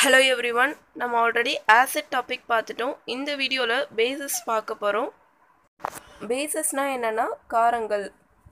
hello every நம்ம already acid topic பார்த்துட்டோம் இந்த வீடியோவில் பேசஸ் பார்க்க போகிறோம் பேசஸ்னால் என்னென்னா காரங்கள்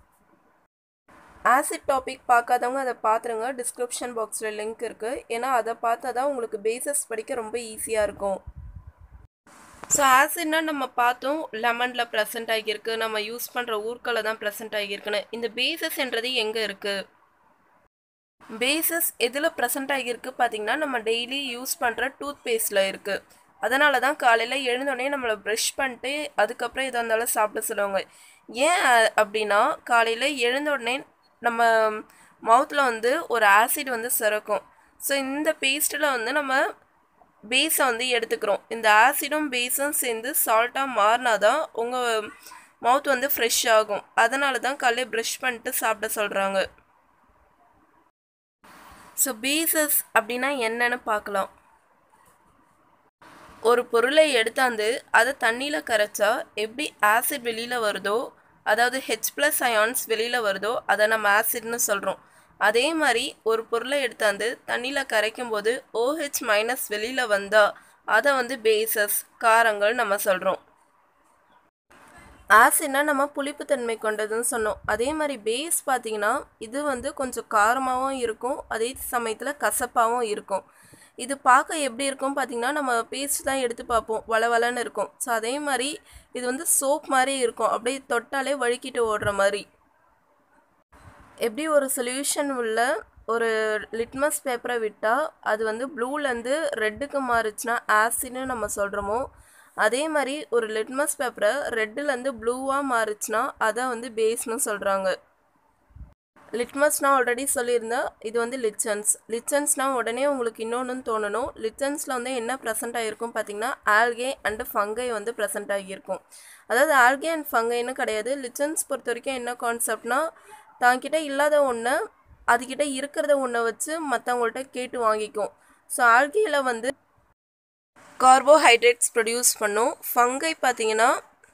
ஆசிட் டாபிக் பார்க்காதவங்க அதை பார்த்துருங்க டிஸ்கிரிப்ஷன் பாக்ஸில் லிங்க் இருக்குது ஏன்னா அதை பார்த்தா தான் உங்களுக்கு பேசஸ் படிக்க ரொம்ப ஈஸியாக இருக்கும் ஸோ ஆசிட்னா நம்ம பார்த்தோம் லெமனில் ப்ரெசென்ட் ஆகியிருக்கு நம்ம யூஸ் பண்ணுற ஊர்க்களை தான் ப்ரெசென்ட் ஆகியிருக்குன்னு இந்த பேசஸ்ன்றது எங்கே இருக்குது பேசஸ் எதில் ப்ரெசென்ட் ஆகியிருக்கு பார்த்தீங்கன்னா நம்ம டெய்லி யூஸ் பண்ணுற டூத் பேஸ்ட்டில் இருக்குது அதனால தான் காலையில் எழுந்தோடனே நம்மளை ப்ரஷ் பண்ணிட்டு அதுக்கப்புறம் எதாக இருந்தாலும் சாப்பிட சொல்லுவாங்க ஏன் அ- அப்படின்னா காலையில் எழுந்தோடனே நம்ம மவுத்தில் வந்து ஒரு ஆசிட் வந்து சுரக்கும் ஸோ இந்த பேஸ்ட்டில் வந்து நம்ம பேஸை வந்து எடுத்துக்கிறோம் இந்த ஆசிடும் பேஸும் சேர்ந்து சால்ட்டாக மாறினா தான் உங்கள் மவுத் வந்து ஃப்ரெஷ் ஆகும் அதனால தான் காலையில் ப்ரஷ் பண்ணிட்டு சாப்பிட சொல்கிறாங்க ஸோ பேசஸ் அப்படின்னா என்னன்னு பார்க்கலாம் ஒரு பொருளை எடுத்தாந்து அதை தண்ணியில் கரைச்சா எப்படி ஆசிட் வெளியில் வருதோ அதாவது ஹெச் ப்ளஸ் அயான்ஸ் வெளியில் வருதோ அதை நம்ம ஆசிட்னு சொல்கிறோம் அதே மாதிரி ஒரு பொருளை எடுத்தாந்து தண்ணியில் கரைக்கும் போது ஓஹெச் மைனஸ் வெளியில் வந்தால் அதை வந்து பேசஸ் காரங்கள் நம்ம சொல்கிறோம் ஆசிட்னா நம்ம புளிப்புத்தன்மை கொண்டதுன்னு சொன்னோம் அதே மாதிரி பேஸ் பார்த்தீங்கன்னா இது வந்து கொஞ்சம் காரமாகவும் இருக்கும் அதே சமயத்தில் கசப்பாகவும் இருக்கும் இது பார்க்க எப்படி இருக்கும் பார்த்தீங்கன்னா நம்ம பேஸ்ட் தான் எடுத்து பார்ப்போம் வளவலன்னு இருக்கும் ஸோ அதே மாதிரி இது வந்து சோப் மாதிரி இருக்கும் அப்படியே தொட்டாலே வழுக்கிட்டு ஓடுற மாதிரி எப்படி ஒரு சொல்யூஷன் உள்ள ஒரு லிட்மஸ் பேப்பரை விட்டால் அது வந்து ப்ளூலேருந்து ரெட்டுக்கு மாறுச்சுன்னா ஆசிட்னு நம்ம சொல்கிறோமோ அதே மாதிரி ஒரு லிட்மஸ் பேப்பரை ரெட்டுலேருந்து ப்ளூவாக மாறுச்சுன்னா அதை வந்து பேஸ்னு சொல்கிறாங்க லிட்மஸ்னால் ஆல்ரெடி சொல்லியிருந்தேன் இது வந்து லிச்சன்ஸ் லிச்சன்ஸ்னால் உடனே உங்களுக்கு இன்னொன்று தோணணும் லிச்சன்ஸில் வந்து என்ன ப்ரெசென்ட் ஆகிருக்கும் பார்த்தீங்கன்னா ஆல்கே அண்டு ஃபங்கை வந்து ப்ரெசென்ட் ஆகியிருக்கும் அதாவது ஆல்கே அண்ட் ஃபங்கைன்னு கிடையாது லிச்சன்ஸ் பொறுத்த வரைக்கும் என்ன கான்செப்ட்னா தாங்கிட்ட இல்லாத ஒன்றை அதுக்கிட்ட இருக்கிறத ஒன்றை வச்சு மற்றவங்கள்ட்ட கேட்டு வாங்கிக்கும் ஸோ ஆல்கேயில் வந்து கார்போஹைட்ரேட்ஸ் ப்ரொடியூஸ் பண்ணும் ஃபங்கை பார்த்தீங்கன்னா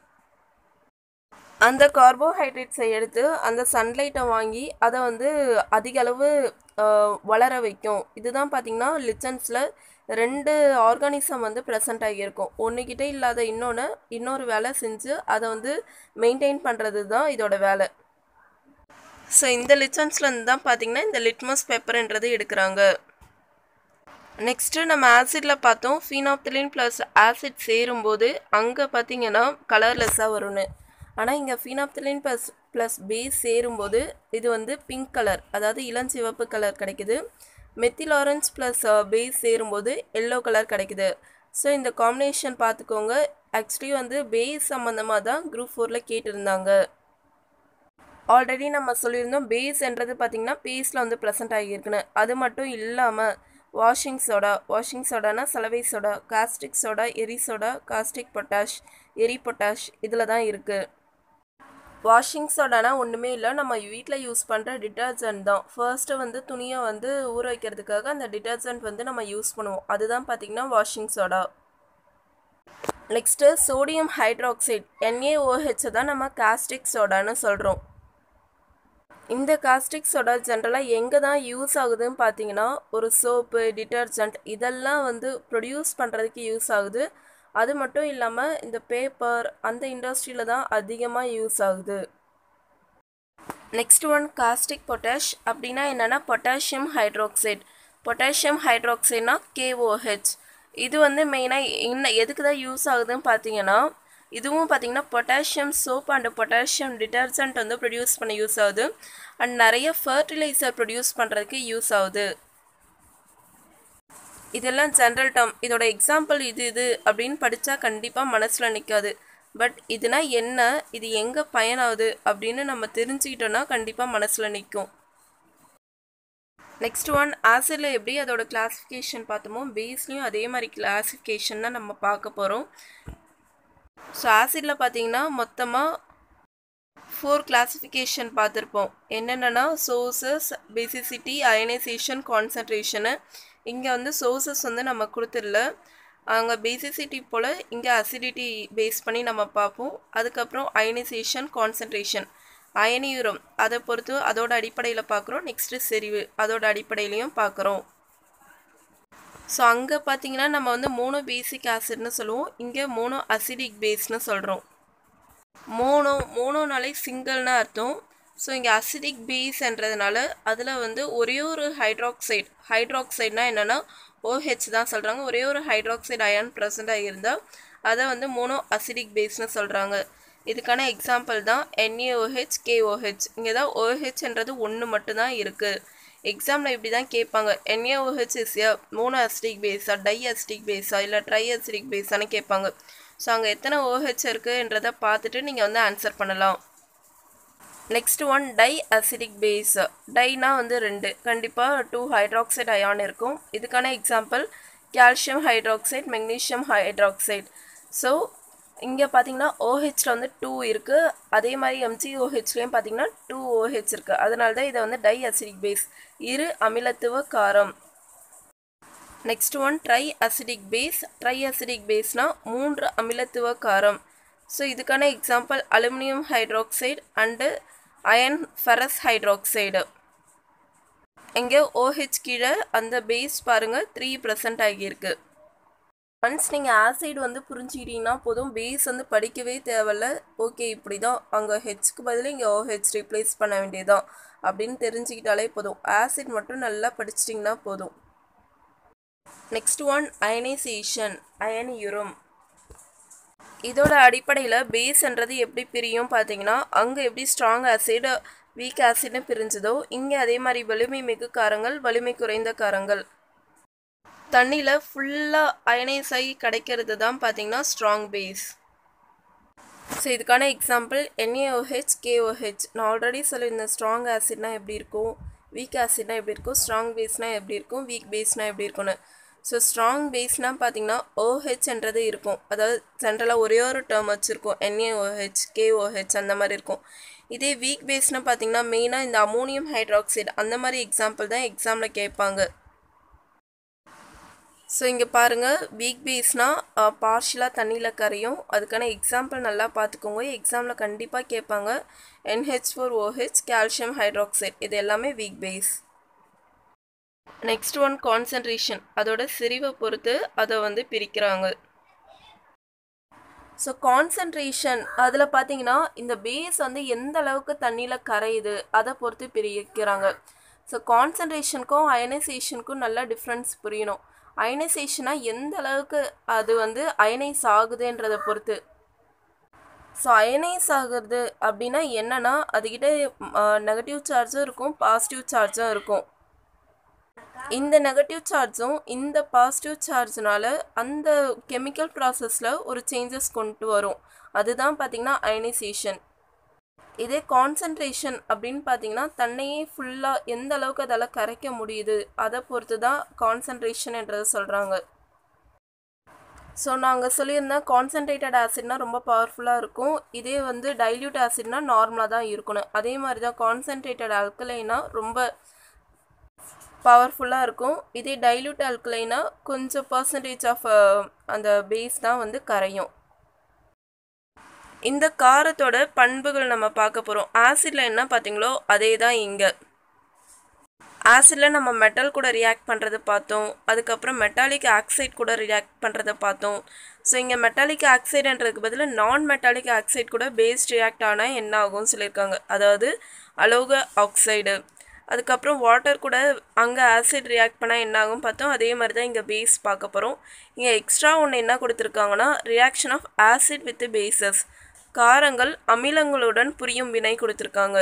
அந்த கார்போஹைட்ரேட்ஸை எடுத்து அந்த சன்லைட்டை வாங்கி அதை வந்து அதிக அளவு ஆஹ், வளர வைக்கும் இதுதான் பார்த்தீங்கன்னா லிச்சன்ஸில் ரெண்டு ஆர்கானிசம் வந்து ப்ரெசென்ட் ஆகியிருக்கும் ஒன்றுக்கிட்ட இல்லாத இன்னொன்று இன்னொரு வேலை செஞ்சு அதை வந்து மெயின்டைன் பண்ணுறது தான் இதோட வேலை ஸோ இந்த லிச்சன்ஸ்லேருந்து தான் பார்த்தீங்கன்னா இந்த லிட்மஸ் பேப்பர்ன்றது எடுக்கிறாங்க நெக்ஸ்ட்டு நம்ம ஆசிடில் பார்த்தோம் ஃபீனாப்திலின் ப்ளஸ் ஆசிட் சேரும்போது அங்கே பார்த்தீங்கன்னா கலர்லெஸ்ஸாக வரும்னு ஆனால் இங்கே ஃபீனாப்திலின் ப்ளஸ் ப்ளஸ் பேஸ் சேரும்போது இது வந்து பிங்க் கலர் அதாவது இளஞ்சிவப்பு கலர் கிடைக்குது மெத்தில் ஆரஞ்ச் ப்ளஸ் பேஸ் சேரும்போது எல்லோ கலர் கிடைக்குது ஸோ இந்த காம்பினேஷன் பார்த்துக்கோங்க ஆக்சுவலி வந்து பேஸ் சம்மந்தமாக தான் குரூப் ஃபோரில் கேட்டிருந்தாங்க ஆல்ரெடி நம்ம சொல்லியிருந்தோம் பேஸ்ன்றது பார்த்திங்கன்னா பேஸில் வந்து ப்ரெசென்ட் ஆகியிருக்குன்னு அது மட்டும் இல்லாமல் வாஷிங் சோடா வாஷிங் சோடானா சலவை சோடா காஸ்டிக் சோடா எரி சோடா காஸ்டிக் பொட்டாஷ் எரி பொட்டாஷ் இதில் தான் இருக்குது வாஷிங் சோடானா ஒன்றுமே இல்லை நம்ம வீட்டில் யூஸ் பண்ணுற டிட்டர்ஜென்ட் தான் ஃபர்ஸ்ட்டு வந்து துணியை வந்து ஊற வைக்கிறதுக்காக அந்த டிட்டர்ஜென்ட் வந்து நம்ம யூஸ் பண்ணுவோம் அதுதான் பார்த்திங்கன்னா washing soda next sodium hydroxide NaOH தான் நம்ம காஸ்டிக் சோடான்னு சொல்கிறோம் இந்த காஸ்டிக் சோடா ஜென்ரலாக எங்கே தான் யூஸ் ஆகுதுன்னு பார்த்தீங்கன்னா ஒரு சோப்பு டிட்டர்ஜென்ட் இதெல்லாம் வந்து ப்ரொடியூஸ் பண்ணுறதுக்கு யூஸ் ஆகுது அது மட்டும் இல்லாமல் இந்த பேப்பர் அந்த இண்டஸ்ட்ரியில் தான் அதிகமாக யூஸ் ஆகுது நெக்ஸ்ட் ஒன் காஸ்டிக் பொட்டாஷ் அப்படின்னா என்னென்னா பொட்டாசியம் ஹைட்ராக்சைடு பொட்டாசியம் ஹைட்ராக்சைட்னா கேஓஹெச் இது வந்து மெயினாக என்ன எதுக்கு தான் யூஸ் ஆகுதுன்னு பார்த்தீங்கன்னா இதுவும் பார்த்தீங்கன்னா potassium soap and potassium detergent வந்து ப்ரொடியூஸ் பண்ண யூஸ் ஆகுது அண்ட் நிறைய ஃபர்டிலைசர் ப்ரொடியூஸ் பண்ணுறதுக்கு யூஸ் ஆகுது இதெல்லாம் ஜென்ரல் டேர்ம் இதோட எக்ஸாம்பிள் இது இது அப்படின்னு படித்தா கண்டிப்பாக மனசில் நிற்காது பட் இதுனா என்ன இது எங்கே பயனாகுது அப்படின்னு நம்ம தெரிஞ்சுக்கிட்டோன்னா கண்டிப்பாக மனசில் நிற்கும் நெக்ஸ்ட் ஒன் ஆசிடில் எப்படி அதோட கிளாஸிஃபிகேஷன் பார்த்தோமோ பேஸ்லேயும் அதே மாதிரி கிளாஸிஃபிகேஷன் தான் நம்ம பார்க்க போகிறோம் ஸோ ஆசிடில் பார்த்தீங்கன்னா மொத்தமாக ஃபோர் கிளாஸிஃபிகேஷன் பார்த்துருப்போம் என்னென்னா சோர்சஸ் பேசிசிட்டி அயனைசேஷன் கான்சன்ட்ரேஷனு இங்கே வந்து சோர்சஸ் வந்து நம்ம கொடுத்துடல அங்கே பேசிசிட்டி போல் இங்கே அசிடிட்டி பேஸ் பண்ணி நம்ம பார்ப்போம் அதுக்கப்புறம் அயனைசேஷன் கான்சன்ட்ரேஷன் அயனியுரம் அதை பொறுத்து அதோட அடிப்படையில் பார்க்குறோம் நெக்ஸ்ட்டு செறிவு அதோட அடிப்படையிலையும் பார்க்குறோம் ஸோ அங்கே பார்த்தீங்கன்னா நம்ம வந்து மோனோ பேசிக் ஆசிட்னு சொல்லுவோம் இங்கே மோனோ அசிடிக் பேஸ்னு சொல்கிறோம் மோனோ மோனோனாலே சிங்கிள்னு அர்த்தம் ஸோ இங்கே அசிடிக் பேஸ்ன்றதுனால அதில் வந்து ஒரே ஒரு ஹைட்ராக்சைடு ஹைட்ராக்சைட்னா என்னென்னா ஓஹெச் தான் சொல்கிறாங்க ஒரே ஒரு ஹைட்ராக்சைடு அயான் ப்ரெசண்ட் ஆகியிருந்தால் அதை வந்து மோனோ அசிடிக் பேஸ்னு சொல்கிறாங்க இதுக்கான எக்ஸாம்பிள் தான் என்ஏஓஹெச் கேஓஹெச் இங்கே தான் ஓஹெச்ன்றது ஒன்று மட்டும்தான் இருக்குது எக்ஸாமில் இப்படி தான் கேட்பாங்க NaOH is a mono acidic பேஸா டை அசிடிக் பேஸா இல்லை ட்ரை அசிடிக் பேஸான்னு கேட்பாங்க ஸோ அங்கே எத்தனை ஓஹெச் இருக்குன்றதை பார்த்துட்டு நீங்கள் வந்து ஆன்சர் பண்ணலாம் next one di acidic base டைனா வந்து ரெண்டு கண்டிப்பாக டூ ஹைட்ராக்சைடு அயான் இருக்கும் இதுக்கான example calcium hydroxide magnesium hydroxide so இங்கே பார்த்தீங்கன்னா ஓஹெச்சில் வந்து டூ இருக்குது அதே மாதிரி எம்ஜிஓஹெச்லேயும் பார்த்தீங்கன்னா டூ ஓஹெச் இருக்குது அதனால தான் இதை வந்து டை அசிடிக் பேஸ் இரு அமிலத்துவ காரம் next one tri acidic base tri acidic பேஸ்னால் மூன்று அமிலத்துவ காரம் ஸோ இதுக்கான example aluminium hydroxide and ion ferrous hydroxide இங்கே ஓஹெச் கீழே அந்த பேஸ் பாருங்கள் த்ரீ ப்ரெசன்ட் ஆகியிருக்கு ஒன்ஸ் நீங்கள் ஆசிட் வந்து புரிஞ்சுக்கிட்டீங்கன்னா போதும் பேஸ் வந்து படிக்கவே தேவையில்ல ஓகே இப்படி தான் அங்கே ஹெச்க்கு பதில் இங்கே ஓஹெச் ரீப்ளேஸ் பண்ண வேண்டியதுதான் அப்படின்னு தெரிஞ்சுக்கிட்டாலே போதும் ஆசிட் மட்டும் நல்லா படிச்சிட்டிங்கன்னா போதும் நெக்ஸ்ட் ஒன் அயனைசேஷன் அயனியுரம் இதோட அடிப்படையில் பேஸ்ன்றது எப்படி பிரியும் பார்த்தீங்கன்னா அங்கே எப்படி ஸ்ட்ராங் ஆசிட் வீக் ஆசிட்னு பிரிஞ்சதோ இங்கே அதே மாதிரி வலிமை மிகு காரங்கள் வலிமை குறைந்த காரங்கள் தண்ணியில் ஃபுல்லாக அயனைஸ் ஆகி கிடைக்கிறது தான் பார்த்தீங்கன்னா ஸ்ட்ராங் பேஸ் ஸோ இதுக்கான எக்ஸாம்பிள் என்ஏஓஹெச் கேஓஹெச் நான் ஆல்ரெடி சொல்லியிருந்தேன் ஸ்ட்ராங் ஆசிட்னா எப்படி இருக்கும் வீக் ஆசிட்னா எப்படி இருக்கும் ஸ்ட்ராங் பேஸ்னா எப்படி இருக்கும் வீக் பேஸ்னா எப்படி இருக்கும்னு ஸோ ஸ்ட்ராங் பேஸ்னால் பார்த்தீங்கன்னா ஓஹெச்ன்றது இருக்கும் அதாவது சென்ட்ரலாக ஒரே ஒரு டேர்ம் வச்சுருக்கோம் என்ஏஓஹெச் கேஓஹெச் அந்த மாதிரி இருக்கும் இதே வீக் பேஸ்னால் பார்த்தீங்கன்னா மெயினாக இந்த அமோனியம் ஹைட்ராக்சைடு அந்த மாதிரி எக்ஸாம்பிள் தான் எக்ஸாமில் கேட்பாங்க ஸோ இங்கே பாருங்கள் வீக் பேஸ்னால் பார்ஷியலாக தண்ணியில் கரையும் அதுக்கான எக்ஸாம்பிள் நல்லா பார்த்துக்கோங்க எக்ஸாமில் கண்டிப்பாக கேட்பாங்க NH four OH calcium hydroxide இது எல்லாமே weak base next one concentration அதோட செறிவை பொறுத்து அதை வந்து பிரிக்கிறாங்க ஸோ கான்சன்ட்ரேஷன் அதில் பார்த்தீங்கன்னா இந்த பேஸ் வந்து எந்த அளவுக்கு தண்ணியில் கரையுது அதை பொறுத்து பிரிக்கிறாங்க ஸோ கான்சன்ட்ரேஷனுக்கும் அயனைசேஷனுக்கும் நல்லா டிஃப்ரென்ஸ் புரியணும் அயனைசேஷனாக எந்த அளவுக்கு அது வந்து அயனைஸ் ஆகுதுன்றதை பொறுத்து ஸோ அயனைஸ் ஆகுறது அப்படின்னா என்னன்னா அதுக்கிட்ட நெகட்டிவ் சார்ஜும் இருக்கும் பாசிட்டிவ் சார்ஜும் இருக்கும் இந்த நெகட்டிவ் சார்ஜும் இந்த பாசிட்டிவ் சார்ஜ்னால அந்த கெமிக்கல் ப்ராசஸில் ஒரு சேஞ்சஸ் கொண்டு வரும் அதுதான் பார்த்திங்கன்னா அயனைசேஷன் இதே கான்சன்ட்ரேஷன் அப்படின்னு பார்த்தீங்கன்னா தன்னையே ஃபுல்லாக எந்த அளவுக்கு அதால் கரைக்க முடியுது அதை பொறுத்து தான் கான்சன்ட்ரேஷன்ன்றதை சொல்கிறாங்க ஸோ நாங்கள் சொல்லியிருந்தேன் கான்சன்ட்ரேட்டட் ஆசிட்னா ரொம்ப பவர்ஃபுல்லாக இருக்கும் இதே வந்து டைல்யூட் ஆசிட்னா நார்மலாக தான் இருக்கணும் அதே மாதிரி தான் கான்சன்ட்ரேட்டட் அல்கலைனா ரொம்ப பவர்ஃபுல்லாக இருக்கும் இதே டைல்யூட் அல்கலைனா கொஞ்சம் பர்சன்டேஜ் ஆஃப் அந்த பேஸ் தான் வந்து கரையும் இந்த காரத்தோட பண்புகள் நம்ம பார்க்க போகிறோம் ஆசிடில் என்ன பார்த்தீங்களோ அதே தான் இங்கே ஆசிடில் நம்ம மெட்டல் கூட ரியாக்ட் பண்ணுறது பார்த்தோம் அதுக்கப்புறம் மெட்டாலிக் ஆக்சைடு கூட ரியாக்ட் பண்ணுறதை பார்த்தோம் ஸோ இங்கே மெட்டாலிக் ஆக்சைடுன்றதுக்கு பதில் நான் மெட்டாலிக் ஆக்சைடு கூட பேஸ்ட் ரியாக்ட் ஆனால் என்ன ஆகும்னு சொல்லியிருக்காங்க அதாவது அலோக ஆக்சைடு அதுக்கப்புறம் வாட்டர் கூட அங்கே ஆசிட் ரியாக்ட் பண்ணால் என்ன ஆகும் பார்த்தோம் அதே மாதிரி தான் இங்கே பேஸ் பார்க்க போகிறோம் இங்கே எக்ஸ்ட்ரா ஒன்று என்ன கொடுத்துருக்காங்கன்னா reaction of acid with bases காரங்கள் அமிலங்களுடன் புரியும் வினை கொடுத்துருக்காங்க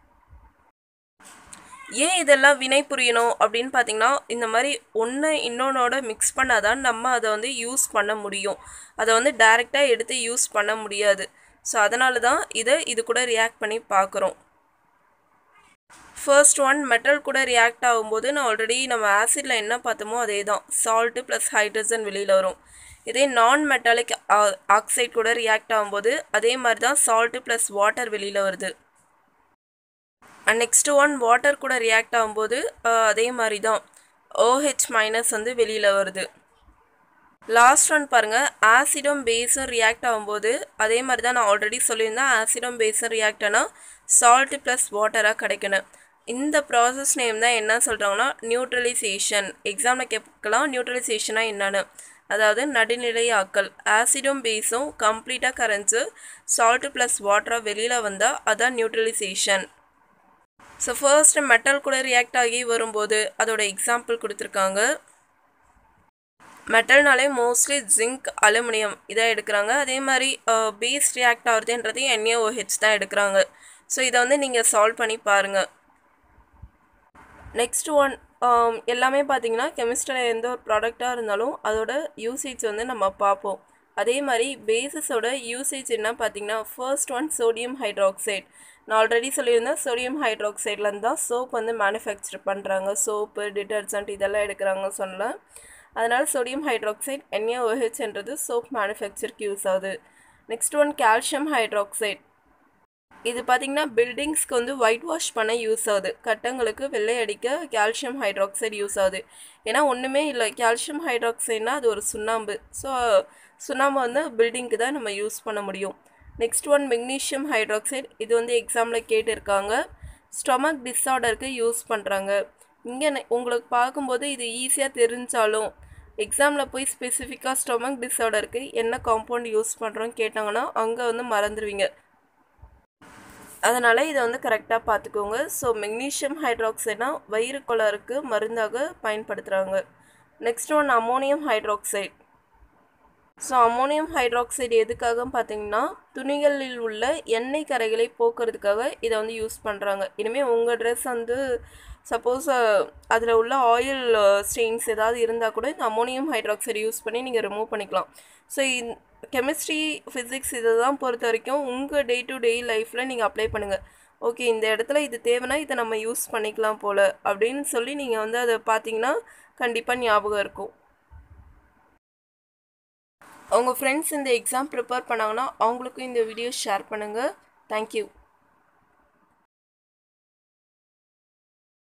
ஏன் இதெல்லாம் வினை புரியணும் அப்படின்னு பார்த்தீங்கன்னா இந்த மாதிரி ஒன்று இன்னொன்னோட மிக்ஸ் பண்ணாதான் நம்ம அதை வந்து யூஸ் பண்ண முடியும் அதை வந்து டைரெக்டாக எடுத்து யூஸ் பண்ண முடியாது ஸோ அதனால தான் இதை இது கூட ரியாக்ட் பண்ணி பார்க்குறோம் ஃபர்ஸ்ட் ஒன் மெட்டல் கூட ரியாக்ட் ஆகும்போது நான் ஆல்ரெடி நம்ம ஆசிடில் என்ன பார்த்தோமோ அதே தான் சால்ட்டு ப்ளஸ் ஹைட்ரஜன் வெளியில் வரும் இதே நான் மெட்டாலிக் ஆக்சைடு கூட ரியாக்ட் ஆகும்போது அதே மாதிரி தான் சால்ட்டு ப்ளஸ் வாட்டர் வெளியில் வருது அண்ட் நெக்ஸ்ட் ஒன் வாட்டர் கூட ரியாக்ட் ஆகும்போது அதே மாதிரி தான் ஓஹெச் மைனஸ் வந்து வெளியில் வருது லாஸ்ட் ஒன் பாருங்கள் ஆசிடும் பேஸும் ரியாக்ட் ஆகும்போது அதே மாதிரி தான் நான் ஆல்ரெடி சொல்லியிருந்தேன் ஆசிடும் பேஸும் ரியாக்ட் ஆனால் சால்ட்டு ப்ளஸ் வாட்டராக கிடைக்கணும் இந்த ப்ராசஸ் நேம் தான் என்ன சொல்கிறாங்கன்னா நியூட்ரலைசேஷன் எக்ஸாமில் கேட்கலாம் நியூட்ரலைசேஷனாக என்னென்னு அதாவது நடுநிலையாக்கல் ஆசிடும் பேஸும் கம்ப்ளீட்டாக கரைஞ்சு சால்ட்டு ப்ளஸ் வாட்டராக வெளியில் வந்தால் அதான் நியூட்ரலைசேஷன் ஸோ ஃபர்ஸ்ட் மெட்டல் கூட ரியாக்ட் ஆகி வரும்போது அதோட எக்ஸாம்பிள் கொடுத்துருக்காங்க மெட்டல்னாலே மோஸ்ட்லி ஜிங்க் அலுமினியம் இதை எடுக்கிறாங்க அதே மாதிரி பேஸ் ரியாக்ட் ஆகுதுன்றது என்ஏஓஹெச் தான் எடுக்கிறாங்க ஸோ இதை வந்து நீங்கள் சால்வ் பண்ணி பாருங்கள் நெக்ஸ்ட் ஒன் எல்லாமே பார்த்தீங்கன்னா கெமிஸ்ட்ரியில் எந்த ஒரு ப்ராடக்டாக இருந்தாலும் அதோட யூசேஜ் வந்து நம்ம பார்ப்போம் அதே மாதிரி பேசிஸோட யூசேஜ் என்ன பார்த்தீங்கன்னா ஃபர்ஸ்ட் ஒன் சோடியம் ஹைட்ராக்சைடு நான் ஆல்ரெடி சொல்லியிருந்தேன் சோடியம் ஹைட்ராக்சைட்லேருந்து தான் சோப் வந்து மேனுஃபேக்சர் பண்ணுறாங்க சோப்பு டிட்டர்ஜென்ட் இதெல்லாம் எடுக்கிறாங்க சொன்னேன் அதனால் சோடியம் ஹைட்ராக்சைடு என்ஏஓஹெச்ன்றது சோப் மேனுஃபேக்சருக்கு யூஸ் ஆகுது நெக்ஸ்ட் ஒன் கால்சியம் ஹைட்ராக்சைடு இது பார்த்திங்கன்னா பில்டிங்ஸ்க்கு வந்து ஒயிட் வாஷ் பண்ண யூஸ் ஆகுது கட்டங்களுக்கு வெள்ளை அடிக்க கால்சியம் ஹைட்ராக்சைடு யூஸ் ஆகுது ஏன்னா ஒன்றுமே இல்லை கால்சியம் ஹைட்ராக்சைட்னா அது ஒரு சுண்ணாம்பு ஸோ சுண்ணாம்பு வந்து பில்டிங்க்கு தான் நம்ம யூஸ் பண்ண முடியும் நெக்ஸ்ட் ஒன் மெக்னீஷியம் ஹைட்ராக்சைடு இது வந்து எக்ஸாமில் கேட்டிருக்காங்க ஸ்டொமக் டிஸார்டருக்கு யூஸ் பண்ணுறாங்க இங்கே உங்களுக்கு பார்க்கும்போது இது ஈஸியாக தெரிஞ்சாலும் எக்ஸாமில் போய் ஸ்பெசிஃபிக்காக ஸ்டொமக் டிஸார்டருக்கு என்ன காம்பவுண்ட் யூஸ் பண்ணுறோன்னு கேட்டாங்கன்னா அங்கே வந்து மறந்துடுவீங்க அதனால் இதை வந்து கரெக்டாக பார்த்துக்கோங்க ஸோ மெக்னீஷியம் ஹைட்ராக்சைட்னா வயிறு கொளருக்கு மருந்தாக பயன்படுத்துகிறாங்க next one ammonium hydroxide so ammonium hydroxide எதுக்காக பார்த்தீங்கன்னா துணிகளில் உள்ள எண்ணெய் கரைகளை போக்குறதுக்காக இதை வந்து யூஸ் பண்ணுறாங்க இனிமேல் உங்கள் ட்ரெஸ் வந்து சப்போஸ் அதில் உள்ள ஆயில் ஸ்டெயின்ஸ் ஏதாவது இருந்தால் கூட இந்த அமோனியம் ஹைட்ராக்சைடு யூஸ் பண்ணி நீங்கள் ரிமூவ் பண்ணிக்கலாம் ஸோ கெமிஸ்ட்ரி ஃபிசிக்ஸ் இதை தான் பொறுத்த வரைக்கும் உங்கள் டே டு டே லைஃப்பில் நீங்கள் அப்ளை பண்ணுங்கள் ஓகே இந்த இடத்துல இது தேவைன்னா இதை நம்ம யூஸ் பண்ணிக்கலாம் போல் அப்படின்னு சொல்லி நீங்கள் வந்து அதை பார்த்தீங்கன்னா கண்டிப்பாக ஞாபகம் இருக்கும் உங்கள் ஃப்ரெண்ட்ஸ் இந்த எக்ஸாம் ப்ரிப்பேர் பண்ணாங்கன்னா அவங்களுக்கும் இந்த வீடியோ ஷேர் பண்ணுங்கள் தேங்க்யூ